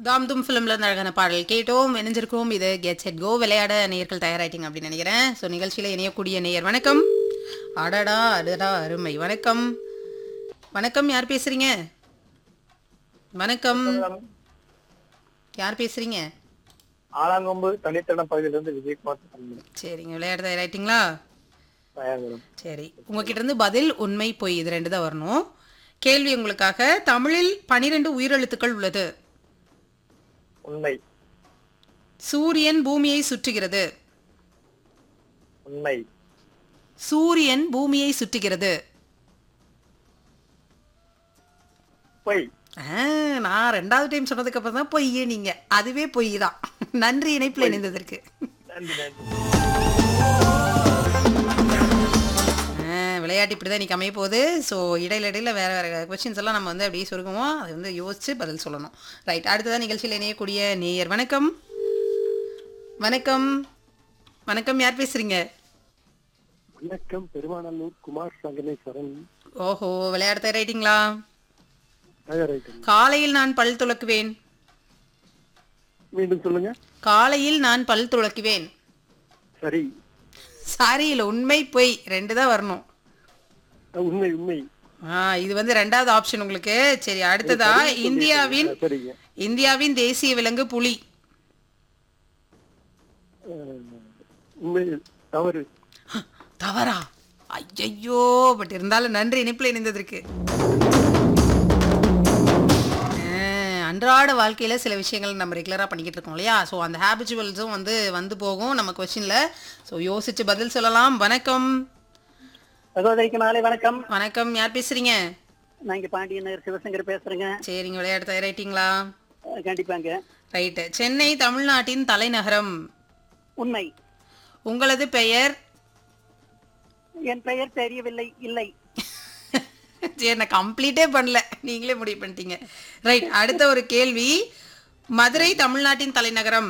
தாம் தும் ஃபிலிம்ல இருந்து அழகான பாடல் கேட்டோம் இணைஞ்சிருக்கோம் இது கெட் செட் கோ விளையாட நேயர்கள் தயாராயிட்டீங்க அப்படின்னு நினைக்கிறேன் ஸோ நிகழ்ச்சியில் இணையக்கூடிய நேயர் வணக்கம் அடடா அடடா அருமை வணக்கம் வணக்கம் யார் பேசுறீங்க வணக்கம் யார் பேசுறீங்க ஆலாங்கொம்பு தனித்தன பகுதியிலிருந்து விஜயகுமார் பேசுறேன். சரிங்க விளையாட தயாராயிட்டீங்களா தயார் மேடம் சரி உங்ககிட்ட இருந்து பதில் உண்மை பொய் இது ரெண்டு தான் வரணும் கேள்வி உங்களுக்காக தமிழில் பனிரெண்டு உயிரெழுத்துக்கள் உள்ளது உண்மை சூரியன் பூமியை சுற்றுகிறது உண்மை சூரியன் பூமியை சுற்றுகிறது பொய் ஆ, நான் ரெண்டாவது டைம் சொன்னதுக்கு அப்புறம் தான் பொய்யே நீங்க அதுவே பொய் தான் நன்றி இணைப்பில் இணைந்ததற்கு நன்றி நன்றி ஆ, விளையாட்டு இப்படி தான் இன்னைக்கு அமைய போகுது ஸோ இடையில இடையில வேற வேற கொஸ்டின்ஸ் எல்லாம் நம்ம வந்து அப்படியே சுருக்குவோம் அதை வந்து யோசிச்சு பதில் சொல்லணும் ரைட் அடுத்ததான் நிகழ்ச்சியில் இணையக்கூடிய நேயர் வணக்கம் வணக்கம் வணக்கம் யார் பேசுறீங்க வணக்கம் பெருமாநல்லூர் குமார் சங்கனேஸ்வரன் ஓஹோ விளையாட தயாராயிட்டீங்களா தயாராயிட்டேன் காலையில் நான் பல் துலக்குவேன் மீண்டும் சொல்லுங்க காலையில் நான் பல் துலக்குவேன் சரி சாரி இல்லை உண்மை பொய் ரெண்டு தான் வரணும் அஹ் உண்மை உண்மை ஆ இது வந்து ரெண்டாவது ஆப்ஷன் உங்களுக்கு சரி அடுத்ததா இந்தியாவின் அஹ் சரிங்க இந்தியாவின் தேசிய விலங்கு புலி அஹ் உண்மை தவறு தவறா ஐயையோ பட் இருந்தாலும் நன்றி இணைப்பில் இணைந்ததற்கு ஆ, அன்றாட வாழ்க்கையில் சில விஷயங்கள் நம்ம ரெகுலராக பண்ணிக்கிட்டு இருக்கோம் இல்லையா ஸோ அந்த ஹேபிச்சுவல்ஸும் வந்து வந்து போகும் நம்ம கொஸ்டினில் ஸோ யோசிச்சு பதில் சொல்லலாம் வணக்கம் சகோதரிக்கு மாலை வணக்கம் வணக்கம் யார் பேசுறீங்க நான் இங்க பாண்டியன் நகர் சிவசங்கர் பேசுறேங்க சரிங்க விளையாட்டு தயாராயிட்டீங்களா அஹ் கண்டிப்பாங்க ரைட்டு சென்னை தமிழ்நாட்டின் தலைநகரம் உண்மை உங்களது பெயர் என் பெயர் தெரியவில்லை இல்லை சரி நான் கம்ப்ளீட்டே பண்ணல நீங்களே முடிவு பண்ணிட்டீங்க ரைட் அடுத்த ஒரு கேள்வி மதுரை தமிழ்நாட்டின் தலைநகரம்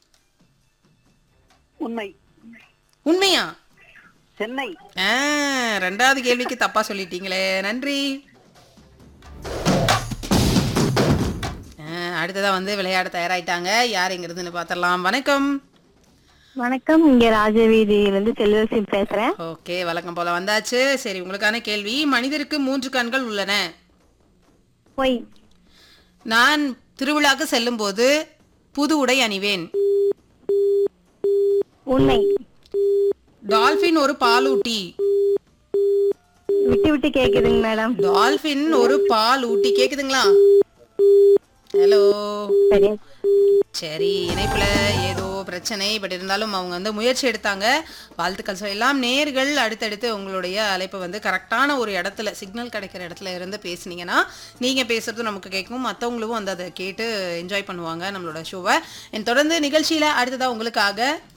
உண்மை உண்மையா சென்னை ஆ, ரெண்டாவது கேள்விக்கு தப்பா சொல்லிட்டீங்களே நன்றி ஆ, அடுத்ததா வந்து விளையாட தயாராயிட்டாங்க யார் எங்க இருந்துன்னு பார்த்தரலாம் வணக்கம் வணக்கம் இங்க ராஜவீதியிலிருந்து செல்வரசி பேசுறேன் ஓகே வழக்கம் போல வந்தாச்சு சரி உங்களுக்கான கேள்வி மனிதருக்கு மூன்று கண்கள் உள்ளன பொய் நான் திருவிழாக்கு செல்லும்போது புது உடை அணிவேன் உண்மை டால்பின் ஒரு பாலூட்டி விட்டு விட்டு கேக்குதுங்க மேடம் டால்பின் ஒரு பால் ஊட்டி கேக்குதுங்களா ஹலோ சரி சரி இணைப்புல ஏதோ பிரச்சனை பட் இருந்தாலும் அவங்க வந்து முயற்சி எடுத்தாங்க வாழ்த்துக்கள் சொல்லலாம் நேர்கள் அடுத்தடுத்து உங்களுடைய அழைப்பை வந்து கரெக்டான ஒரு இடத்துல சிக்னல் கிடைக்கிற இடத்துல இருந்து பேசுனீங்கன்னா நீங்க பேசுறது நமக்கு கேட்கும் மற்றவங்களும் வந்து அதை கேட்டு என்ஜாய் பண்ணுவாங்க நம்மளோட ஷோவை தொடர்ந்து நிகழ்ச்சியில அடுத்ததா உங்களுக்காக